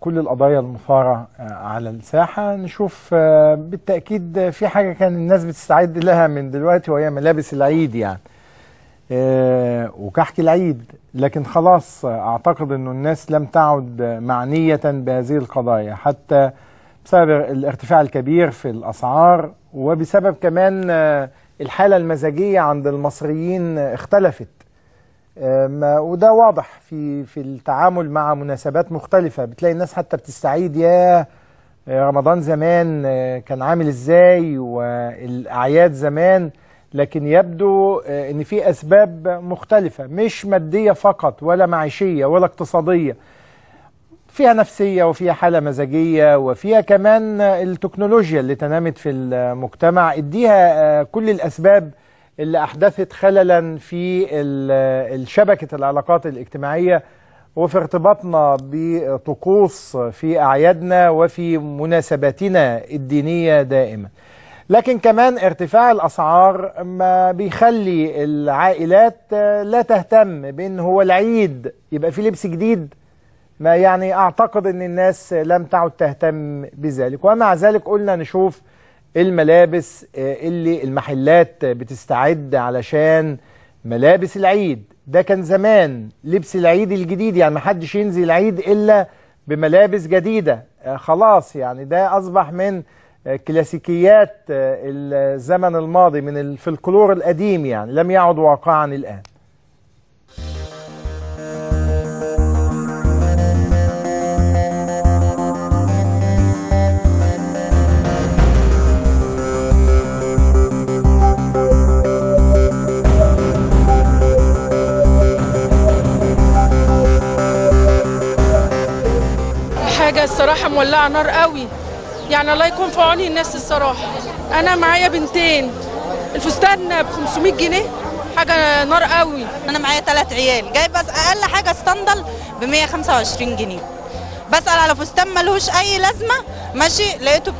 كل القضايا المثارة آه، على الساحة نشوف آه، بالتأكيد في حاجة كان الناس بتستعد لها من دلوقتي وهي ملابس العيد يعني آه، وكحك العيد لكن خلاص آه، أعتقد أنه الناس لم تعد آه، معنية بهذه القضايا حتى بسبب الارتفاع الكبير في الأسعار وبسبب كمان آه، الحالة المزاجية عند المصريين آه، اختلفت آه، ما- وده واضح في في التعامل مع مناسبات مختلفة بتلاقي الناس حتى بتستعيد يا آه، رمضان زمان آه، كان عامل ازاي والأعياد زمان لكن يبدو آه، ان في اسباب مختلفة مش مادية فقط ولا معيشية ولا اقتصادية فيها نفسية وفيها حالة مزاجية وفيها كمان التكنولوجيا اللي تنامت في المجتمع اديها آه، كل الأسباب اللي أحدثت خللا في ال- الشبكة العلاقات الاجتماعية وفي ارتباطنا بطقوس في أعيادنا وفي مناسباتنا الدينية دائما لكن كمان ارتفاع الأسعار ما بيخلي العائلات آه، لا تهتم بأن هو العيد يبقى في لبس جديد ما يعني اعتقد ان الناس لم تعد تهتم بذلك ومع ذلك قلنا نشوف الملابس آه، اللي المحلات بتستعد علشان ملابس العيد ده كان زمان لبس العيد الجديد يعني ما حدش ينزل العيد الا بملابس جديدة آه، خلاص يعني ده اصبح من آه، كلاسيكيات آه، الزمن الماضي من الفلكلور القديم يعني لم يعد واقعا الان حاجة الصراحة مولعة نار قوي يعني الله يكون في عون الناس الصراحة أنا معايا بنتين الفستان ب 500 جنيه حاجة نار قوي انا معايا ثلاث عيال جايبه اقل حاجه صندل ب 125 جنيه بسال على فستان ملهوش اي لازمه ماشي لقيته ب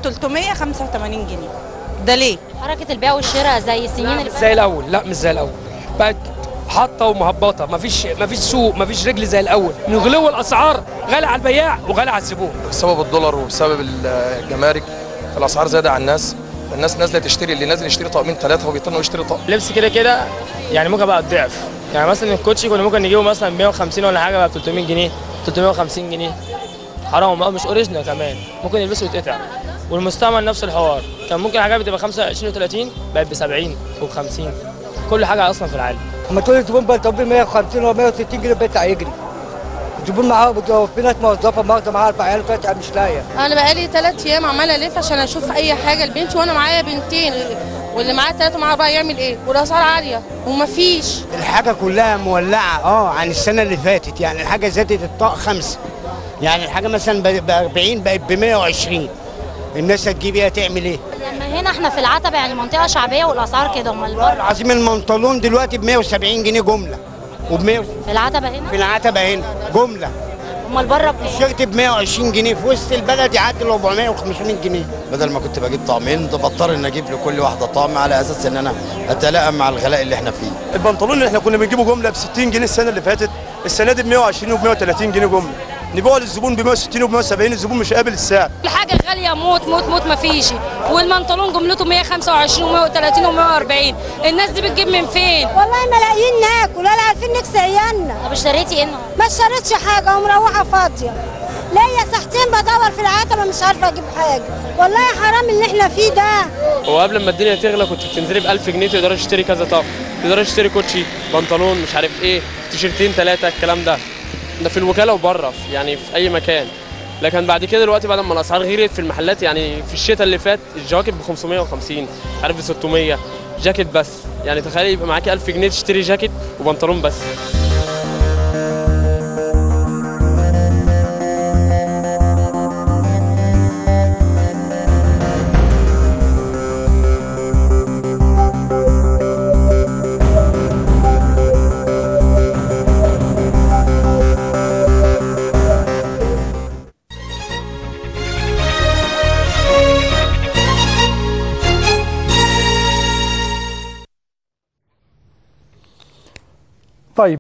385 جنيه ده ليه حركة البيع والشراء زي السنين اللي مش زي الاول لا مش زي الاول بقت حاطه ومهبطه مفيش مفيش سوق مفيش رجل زي الاول من غلو الاسعار غالي على البياع وغالي على الزبون بسبب الدولار وبسبب الجمارك الاسعار زادت على الناس الناس نازله تشتري اللي نازل يشتري طقمين ثلاثه وبيضطر يشتري طقم لبس كده كده يعني ممكن بقى الضعف يعني مثلا الكوتشي كنا ممكن نجيبه مثلا 150 ولا حاجه بقى ب 300 جنيه 350 جنيه حرام بقى مش اوريجينال كمان ممكن يلبسه ويتقطع والمستعمل نفس الحوار كان ممكن حاجات بتبقى 25 و30 بقت ب 70 وب 50 كل حاجه اصلا في العالم اما تقول الزبون بقى طب 150 و 160 جنيه بيطلع يجري الزبون معاه بت- في ناس موظفه مؤاخذه معاها اربع عيال فاتحه مش لاقيه أنا بقالي ثلاث أيام عمالة ألف عشان أشوف أي حاجة لبنتي وأنا معايا بنتين واللي معاه ثلاثة معاه أربعة يعمل إيه؟ والأسعار عالية ومفيش الحاجة كلها مولعة اه عن السنة اللي فاتت يعني الحاجة زادت الطاق خمسة يعني الحاجة مثلا ب 40 بقت ب 120 الناس هتجيب ايه هتعمل ايه؟ لما هنا احنا في العتبة يعني منطقة شعبية والأسعار كده امال بره العظيم المنطلون دلوقتي ب 170 جنيه جملة وب 100 في العتبة هنا في العتبة هنا جملة امال بره بكام؟ الشيرت ب 120 جنيه في وسط البلد يعدي ال 400 و 500 جنيه بدل ما كنت بجيب طعمين ده بضطر ان اجيب لكل واحده طعم على اساس ان انا اتلائم مع الغلاء اللي احنا فيه البنطلون اللي احنا كنا بنجيبه جمله ب 60 جنيه السنه اللي فاتت السنه دي ب 120 وب 130 جنيه جمله نبيعه للزبون ب 160 وب 170 الزبون مش قابل السعر الحاجة غالية موت موت موت مفيش والمنطلون جملته 125 و130 و140 الناس دي بتجيب من فين؟ والله ما لاقيين ناكل ولا عارفين نكسي عيالنا طب اشتريتي ايه النهارده؟ ما اشتريتش حاجه ومروحه فاضيه ليا ساعتين بدور في العتبه مش عارفه اجيب حاجه والله حرام اللي احنا فيه ده وقبل ما الدنيا تغلى كنت بتنزلي ب 1000 جنيه تقدري تشتري كذا طقم تقدري تشتري كوتشي بنطلون مش عارف ايه تيشرتين ثلاثه الكلام ده ده في الوكاله وبره في- يعني في اي مكان لكن بعد كده دلوقتي بعد ما الاسعار غيرت في المحلات يعني في الشتاء اللي فات الجواكت ب 550 عارف ب 600 جاكيت بس يعني تخيلي يبقى معاكي 1000 جنيه تشتري جاكيت وبنطلون بس